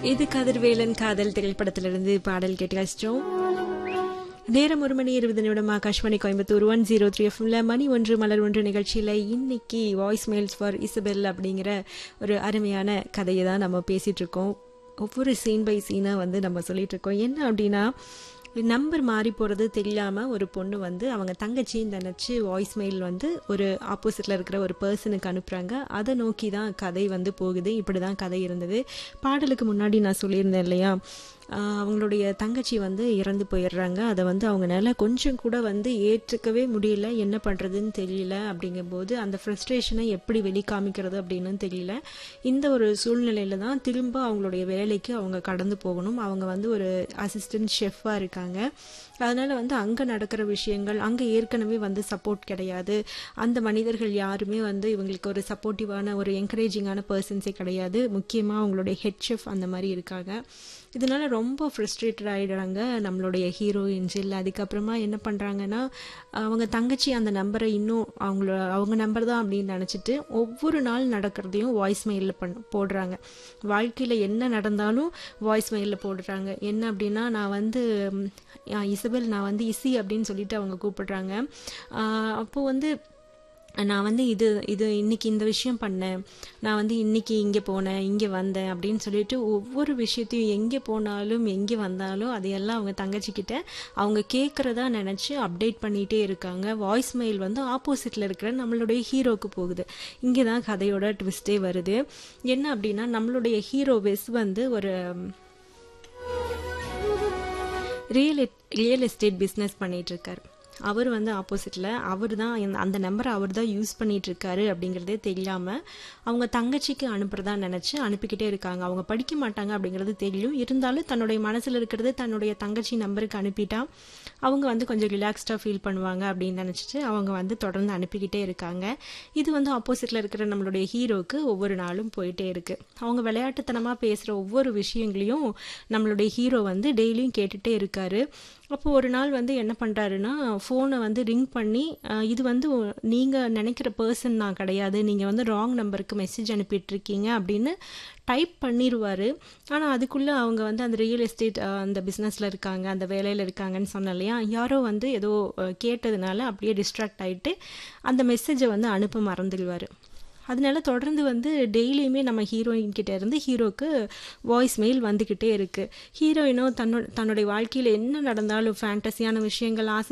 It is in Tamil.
இது கதிர்வேலன் காதல் திரைப்படத்திலிருந்து பாடல் கேட்டு கஷ்டம் நேரம் ஒரு மணி இருபது நிமிடம் Akashvani Coimbatore one zero three எஃப்எம்ல மணி ஒன்று மலர் ஒன்று நிகழ்ச்சியில் இன்னைக்கு வாய்ஸ் மெயில்ஸ் ஃபார் இசபெல் அப்படிங்கிற ஒரு அருமையான கதையை தான் நம்ம பேசிட்டு இருக்கோம் ஒவ்வொரு சீன் பை சீனாக வந்து நம்ம சொல்லிட்டு இருக்கோம் என்ன அப்படின்னா நம்பர் மாறி போகிறது தெரியாமல் ஒரு பொண்ணு வந்து அவங்க தங்கச்சின்னு நினச்சி வாய்ஸ் மெயில் வந்து ஒரு ஆப்போசிட்டில் இருக்கிற ஒரு பர்சனுக்கு அனுப்புகிறாங்க அதை நோக்கி தான் கதை வந்து போகுது இப்படி தான் கதை இருந்தது பாடலுக்கு முன்னாடி நான் சொல்லியிருந்தேன் இல்லையா ஆஹ் அவங்களுடைய தங்கச்சி வந்து இறந்து போயிடுறாங்க அதை வந்து அவங்களால கொஞ்சம் கூட வந்து ஏற்றுக்கவே முடியல என்ன பண்ணுறதுன்னு தெரியல அப்படிங்கும்போது அந்த ஃப்ரஸ்ட்ரேஷனை எப்படி வெளிக்காமிக்கிறது அப்படின்னு தெரியல இந்த ஒரு சூழ்நிலையில தான் திரும்ப அவங்களுடைய வேலைக்கு அவங்க கடந்து போகணும் அவங்க வந்து ஒரு அசிஸ்டன்ட் ஷெஃபாக இருக்காங்க அதனால வந்து அங்கே நடக்கிற விஷயங்கள் அங்கே ஏற்கனவே வந்து சப்போர்ட் கிடையாது அந்த மனிதர்கள் யாருமே வந்து இவங்களுக்கு ஒரு சப்போர்ட்டிவான ஒரு என்கரேஜிங்கான பர்சன்ஸே கிடையாது முக்கியமாக அவங்களுடைய ஹெட் ஷெஃப் அந்த மாதிரி இருக்காங்க இதனால ரொம்ப ஃப்ரஸ்ட்ரேட்டட் ஆகிடுறாங்க நம்மளுடைய ஹீரோயின்ஸ் இல்லை அதுக்கப்புறமா என்ன பண்ணுறாங்கன்னா அவங்க தங்கச்சி அந்த நம்பரை இன்னும் அவங்கள அவங்க நம்பர் தான் அப்படின்னு நினச்சிட்டு ஒவ்வொரு நாள் நடக்கிறதையும் வாய்ஸ் மெயிலில் பண் போடுறாங்க வாழ்க்கையில் என்ன நடந்தாலும் வாய்ஸ் மெயிலில் போடுறாங்க என்ன அப்படின்னா நான் வந்து ம், இசபெல் நான் வந்து இசி அப்படின்னு சொல்லிட்டு அவங்க கூப்பிடுறாங்க அப்போது வந்து நான் வந்து இது இது இன்னைக்கு இந்த விஷயம் பண்ணேன் நான் வந்து இன்னைக்கு இங்கே போனேன் இங்கே வந்தேன் அப்படின்னு சொல்லிட்டு ஒவ்வொரு விஷயத்தையும் எங்கே போனாலும் எங்கே வந்தாலும் அதையெல்லாம் அவங்க தங்கச்சிக்கிட்ட அவங்க கேட்குறதா நினச்சி அப்டேட் பண்ணிகிட்டே இருக்காங்க வாய்ஸ் மெயில் வந்து ஆப்போசிட்டில் இருக்கிற நம்மளுடைய ஹீரோக்கு போகுது இங்கே தான் கதையோட ட்விஸ்டே வருது என்ன அப்படின்னா நம்மளுடைய ஹீரோ வெஸ் வந்து ஒரு ரியல் ரியல் எஸ்டேட் பிஸ்னஸ் பண்ணிட்டு இருக்காரு அவர் வந்து ஆப்போசிட்டில் அவர் தான் இந்த- அந்த நம்பரை அவர் தான் யூஸ் பண்ணிட்டு இருக்காரு அப்படிங்கிறதே தெரியாமல் அவங்க தங்கச்சிக்கு அனுப்புறதா நினச்சி அனுப்பிக்கிட்டே இருக்காங்க அவங்க படிக்க மாட்டாங்க அப்படிங்கிறது தெரியும் இருந்தாலும் தன்னுடைய மனசில் இருக்கிறது தன்னுடைய தங்கச்சி நம்பருக்கு அனுப்பிட்டா அவங்க வந்து கொஞ்சம் ரிலாக்ஸ்டாக ஃபீல் பண்ணுவாங்க அப்படின்னு நினச்சிட்டு அவங்க வந்து தொடர்ந்து அனுப்பிக்கிட்டே இருக்காங்க இது வந்து ஆப்போசிட்டில் இருக்கிற நம்மளுடைய ஹீரோக்கு ஒவ்வொரு நாளும் போயிட்டே இருக்கு அவங்க விளையாட்டுத்தனமாக பேசுகிற ஒவ்வொரு விஷயங்களையும் நம்மளுடைய ஹீரோ வந்து டெய்லியும் கேட்டுட்டே இருக்காரு அப்போ ஒரு நாள் வந்து என்ன பண்ணுறாருன்னா ஃபோனை வந்து ரிங் பண்ணி அஹ், இது வந்து நீங்கள் நினைக்கிற பர்சன் நான் கிடையாது நீங்கள் வந்து ராங் நம்பருக்கு மெசேஜ் அனுப்பிட்டுருக்கீங்க அப்படின்னு டைப் பண்ணிடுவார் ஆனால் அதுக்குள்ளே அவங்க வந்து அந்த ரியல் எஸ்டேட் அந்த பிஸ்னஸில் இருக்காங்க அந்த வேலையில் இருக்காங்கன்னு சொன்னேன் இல்லையா யாரோ வந்து ஏதோ அஹ், கேட்டதுனால அப்படியே டிஸ்ட்ராக்ட் ஆகிட்டு அந்த மெசேஜை வந்து அனுப்ப மறந்துடுவார் அதனால தொடர்ந்து வந்து டெய்லியுமே நம்ம ஹீரோயின் கிட்ட இருந்து ஹீரோக்கு வாய்ஸ் மெயில் வந்துக்கிட்டே இருக்கு ஹீரோயினோ தன்னோட தன்னுடைய வாழ்க்கையில் என்ன நடந்தாலும் ஃபேண்டஸியான விஷயங்கள் ஆசை